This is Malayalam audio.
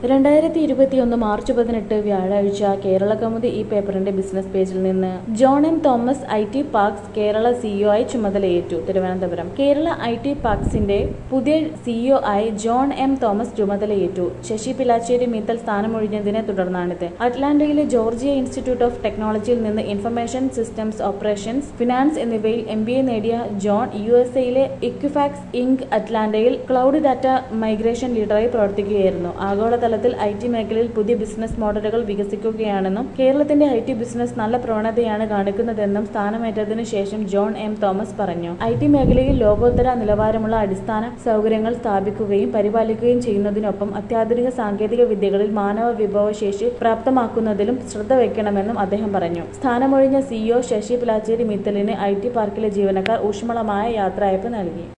രണ്ടായിരത്തി ഇരുപത്തിയൊന്ന് മാർച്ച് പതിനെട്ട് വ്യാഴാഴ്ച കേരള കൗമുദി ഈ പേപ്പറിന്റെ ബിസിനസ് പേജിൽ നിന്ന് John M Thomas I T parks Kerala CEO ആയി ചുമതലയേറ്റു തിരുവനന്തപുരം കേരള ഐ ടി പാർക്സിന്റെ പുതിയ സിഇഒ ആയി ജോൺ എം തോമസ് ചുമതലയേറ്റു ശശി പിലാച്ചേരി മീത്തൽ സ്ഥാനമൊഴിഞ്ഞതിനെ തുടർന്നാണിത് അറ്റ്ലാന്റയിലെ ജോർജിയ ഇൻസ്റ്റിറ്റ്യൂട്ട് ഓഫ് ടെക്നോളജിയിൽ നിന്ന് ഇൻഫർമേഷൻ സിസ്റ്റംസ് ഓപ്പറേഷൻസ് ഫിനാൻസ് എന്നിവയിൽ എം ബി എ നേടിയ ജോൺ യു എസ് എയിലെ ഇക്വിഫാക്സ് ഇങ്ക് അറ്റ്ലാന്റയിൽ ക്ലൗഡ് ഡാറ്റ മൈഗ്രേഷൻ ലീഡറായി പ്രവർത്തിക്കുകയായിരുന്നു ആഗോളതലത്തിൽ ഐ ടി മേഖലയിൽ പുതിയ ബിസിനസ് മോഡലുകൾ വികസിക്കുകയാണെന്നും കേരളത്തിന്റെ ഐ ടി ബിസിനസ് നല്ല പ്രവണതയാണ് കാണിക്കുന്നതെന്നും സ്ഥാനമേറ്റതിനു ശേഷം ജോൺ എം തോമസ് പറഞ്ഞു ഐ ടി മേഖലയിൽ ലോകോത്തര നിലവാരമുള്ള അടിസ്ഥാന സൗകര്യങ്ങൾ സ്ഥാപിക്കുകയും പരിപാലിക്കുകയും ചെയ്യുന്നതിനൊപ്പം അത്യാധുനിക സാങ്കേതിക വിദ്യകളിൽ മാനവ വിഭവശേഷി പ്രാപ്തമാക്കുന്നതിലും ശ്രദ്ധ വയ്ക്കണമെന്നും അദ്ദേഹം പറഞ്ഞു സ്ഥാനമൊഴിഞ്ഞ സിഇഒ ശശി പിലാച്ചേരി മിത്തലിന് ഐ ടി പാർക്കിലെ ജീവനക്കാർ ഊഷ്മളമായ യാത്രയയപ്പ് നൽകി